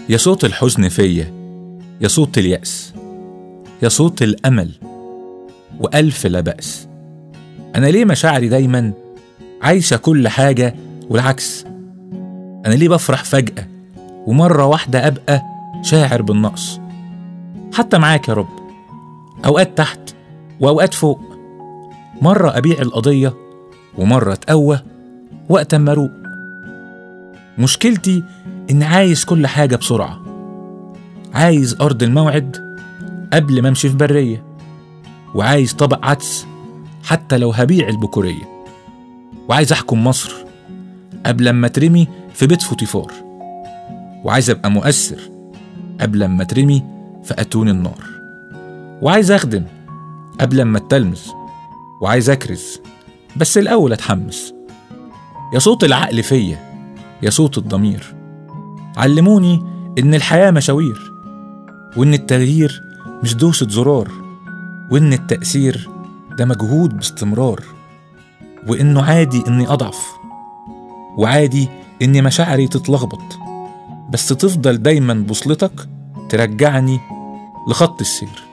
يا صوت الحزن فيا يا صوت اليأس يا صوت الأمل وألف لا بأس أنا ليه مشاعري دايما عايشة كل حاجة والعكس أنا ليه بفرح فجأة ومرة واحدة أبقى شاعر بالنقص حتى معاك يا رب أوقات تحت وأوقات فوق مرة أبيع القضية ومرة أتقوى وقت أما أروق مشكلتي إني عايز كل حاجة بسرعة عايز أرض الموعد قبل ما أمشي في برية وعايز طبق عدس حتى لو هبيع البكورية وعايز أحكم مصر قبل ما ترمي في بيت فوتيفار وعايز أبقى مؤثر قبل ما ترمي في أتون النار وعايز أخدم قبل ما أتلمذ وعايز أكرز بس الأول أتحمس يا صوت العقل فيا يا صوت الضمير علموني إن الحياة مشاوير وإن التغيير مش دوسة زرار وإن التأثير ده مجهود باستمرار وإنه عادي إني أضعف وعادي إن مشاعري تتلخبط بس تفضل دايما بوصلتك ترجعني لخط السير